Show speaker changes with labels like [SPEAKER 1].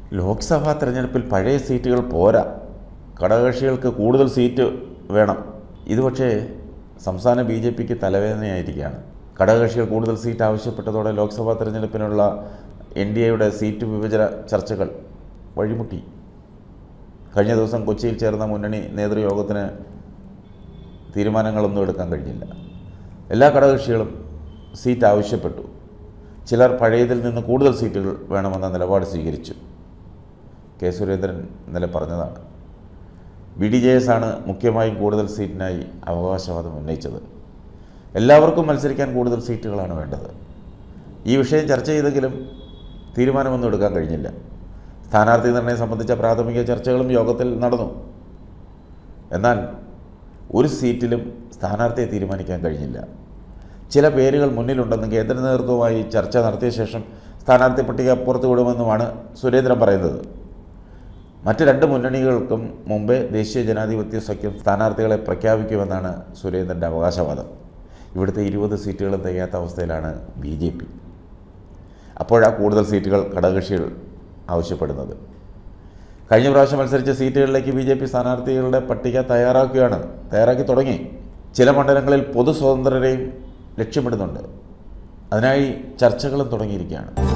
[SPEAKER 1] ലോക്സഭാ തെരഞ്ഞെടുപ്പിൽ പഴയ സീറ്റുകൾ പോരാ ഘടകകക്ഷികൾക്ക് കൂടുതൽ സീറ്റ് വേണം ഇത് പക്ഷേ സംസ്ഥാന ബി ജെ പിക്ക് തലവേദനയായിരിക്കുകയാണ് ഘടകകക്ഷികൾ കൂടുതൽ സീറ്റ് ആവശ്യപ്പെട്ടതോടെ ലോക്സഭാ തെരഞ്ഞെടുപ്പിനുള്ള എൻ ഡി എയുടെ സീറ്റ് വിഭജന ചർച്ചകൾ വഴിമുട്ടി കഴിഞ്ഞ ദിവസം കൊച്ചിയിൽ ചേർന്ന മുന്നണി നേതൃയോഗത്തിന് തീരുമാനങ്ങളൊന്നും എടുക്കാൻ കഴിഞ്ഞില്ല എല്ലാ ഘടകകക്ഷികളും സീറ്റ് ആവശ്യപ്പെട്ടു ചിലർ പഴയതിൽ നിന്ന് കൂടുതൽ സീറ്റുകൾ വേണമെന്ന നിലപാട് സ്വീകരിച്ചു കെ സുരേന്ദ്രൻ ഇന്നലെ പറഞ്ഞതാണ് ബി ഡി ജെ എസ് ആണ് മുഖ്യമായും കൂടുതൽ സീറ്റിനായി അവകാശവാദം ഉന്നയിച്ചത് എല്ലാവർക്കും മത്സരിക്കാൻ കൂടുതൽ സീറ്റുകളാണ് വേണ്ടത് ഈ വിഷയം ചർച്ച ചെയ്തെങ്കിലും തീരുമാനമൊന്നും എടുക്കാൻ കഴിഞ്ഞില്ല സ്ഥാനാർത്ഥി നിർണയം സംബന്ധിച്ച പ്രാഥമിക ചർച്ചകളും യോഗത്തിൽ നടന്നു എന്നാൽ ഒരു സീറ്റിലും സ്ഥാനാർത്ഥിയെ തീരുമാനിക്കാൻ കഴിഞ്ഞില്ല ചില പേരുകൾ മുന്നിലുണ്ടെന്നും കേന്ദ്ര നേതൃത്വവുമായി ചർച്ച നടത്തിയ ശേഷം സ്ഥാനാർത്ഥി പട്ടിക പുറത്തുവിടുമെന്നുമാണ് സുരേന്ദ്രൻ പറയുന്നത് മറ്റ് രണ്ട് മുന്നണികൾക്കും മുമ്പേ ദേശീയ ജനാധിപത്യ സഖ്യം സ്ഥാനാർത്ഥികളെ പ്രഖ്യാപിക്കുമെന്നാണ് സുരേന്ദ്രൻ്റെ അവകാശവാദം ഇവിടുത്തെ ഇരുപത് സീറ്റുകളും തികയാത്ത അവസ്ഥയിലാണ് ബി ജെ പി അപ്പോഴാ കൂടുതൽ സീറ്റുകൾ ഘടകകക്ഷികൾ ആവശ്യപ്പെടുന്നത് കഴിഞ്ഞ പ്രാവശ്യം മത്സരിച്ച സീറ്റുകളിലേക്ക് ബി ജെ പി സ്ഥാനാർത്ഥികളുടെ പട്ടിക തയ്യാറാക്കുകയാണ് തയ്യാറാക്കി തുടങ്ങി ചില മണ്ഡലങ്ങളിൽ പൊതു സ്വതന്ത്രരെയും ലക്ഷ്യമിടുന്നുണ്ട് അതിനായി ചർച്ചകളും തുടങ്ങിയിരിക്കുകയാണ്